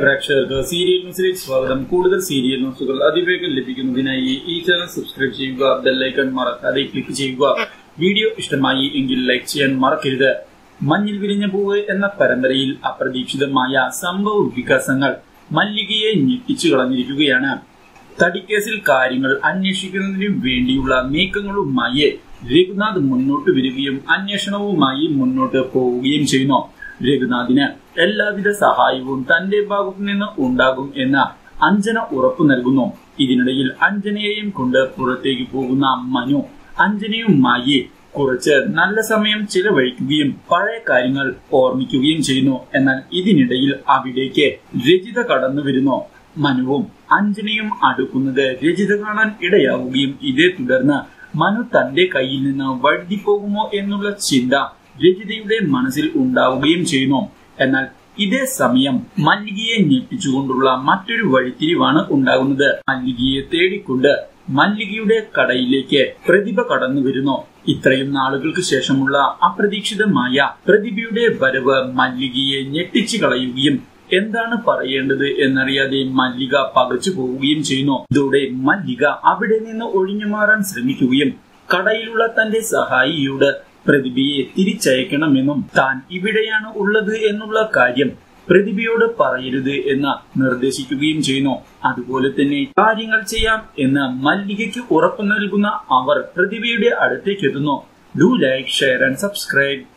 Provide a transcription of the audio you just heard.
പ്രേക്ഷകർക്ക് സീരിയൽ ന്യൂസിലേക്ക് സ്വാഗതം കൂടുതൽ സീരിയൽ ന്യൂസുകൾ അതിവേഗം ലഭിക്കുന്നതിനായി ഈ ചാനൽ സബ്സ്ക്രൈബ് ചെയ്യുക ബെല്ലൈക്കൺ മറക്കാതെ ക്ലിക്ക് ചെയ്യുക വീഡിയോ ഇഷ്ടമായി എങ്കിൽ ലൈക്ക് ചെയ്യാൻ മറക്കരുത് മഞ്ഞിൽ വിരിഞ്ഞ പൂവ് എന്ന പരമ്പരയിൽ അപ്രതീക്ഷിതമായ സംഭവ വികാസങ്ങൾ മല്ലികയെ ഞെട്ടിച്ചു കളഞ്ഞിരിക്കുകയാണ് തടിക്കേസിൽ കാര്യങ്ങൾ അന്വേഷിക്കുന്നതിനു വേണ്ടിയുള്ള നീക്കങ്ങളുമായി രഘുനാഥ് മുന്നോട്ട് വരികയും അന്വേഷണവുമായി മുന്നോട്ട് പോവുകയും ചെയ്യുന്നു രഘുനാഥിന് എല്ലാവിധ സഹായവും തന്റെ ഭാഗത്തു നിന്ന് ഉണ്ടാകും എന്ന് അഞ്ജന ഉറപ്പു നൽകുന്നു ഇതിനിടയിൽ അഞ്ജനയെയും കൊണ്ട് പുറത്തേക്ക് പോകുന്ന മനു അഞ്ജനയുമായി കുറച്ച് നല്ല സമയം ചിലവഴിക്കുകയും പഴയ കാര്യങ്ങൾ ഓർമ്മിക്കുകയും ചെയ്യുന്നു എന്നാൽ ഇതിനിടയിൽ അവിടേക്ക് രജിത കടന്നു വരുന്നു മനുവും അഞ്ജനയും അടുക്കുന്നത് രജിത കാണാൻ ഇടയാവുകയും ഇതേ തുടർന്ന് മനു തന്റെ കയ്യിൽ നിന്ന് വഴുതി പോകുമോ എന്നുള്ള ചിന്ത രജിതയുടെ മനസ്സിൽ ഉണ്ടാവുകയും ചെയ്യുന്നു എന്നാൽ ഇതേ സമയം മല്ലികയെ ഞെട്ടിച്ചുകൊണ്ടുള്ള മറ്റൊരു വഴിത്തിരിവാണ് ഉണ്ടാകുന്നത് മല്ലികയെ തേടിക്കൊണ്ട് മല്ലികയുടെ കടയിലേക്ക് പ്രതിഭ കടന്നു വരുന്നു ഇത്രയും നാളുകൾക്ക് ശേഷമുള്ള അപ്രതീക്ഷിതമായ പ്രതിഭയുടെ വരവ് മല്ലികയെ ഞെട്ടിച്ചു കളയുകയും എന്താണ് പറയേണ്ടത് എന്നറിയാതെ മല്ലിക പകച്ചു പോവുകയും ചെയ്യുന്നു ഇതോടെ മല്ലിക അവിടെ നിന്ന് ഒഴിഞ്ഞു മാറാൻ ശ്രമിക്കുകയും കടയിലുള്ള തന്റെ സഹായിയോട് പ്രതിഭയെ തിരിച്ചയക്കണമെന്നും താൻ ഇവിടെയാണ് ഉള്ളത് എന്നുള്ള കാര്യം പ്രതിഭയോട് പറയരുത് എന്ന് നിർദ്ദേശിക്കുകയും ചെയ്യുന്നു അതുപോലെ തന്നെ കാര്യങ്ങൾ ചെയ്യാം എന്ന് മല്ലികയ്ക്ക് ഉറപ്പു നൽകുന്ന അവർ പ്രതിഭയുടെ അടുത്തേക്ക് എത്തുന്നു do like share and subscribe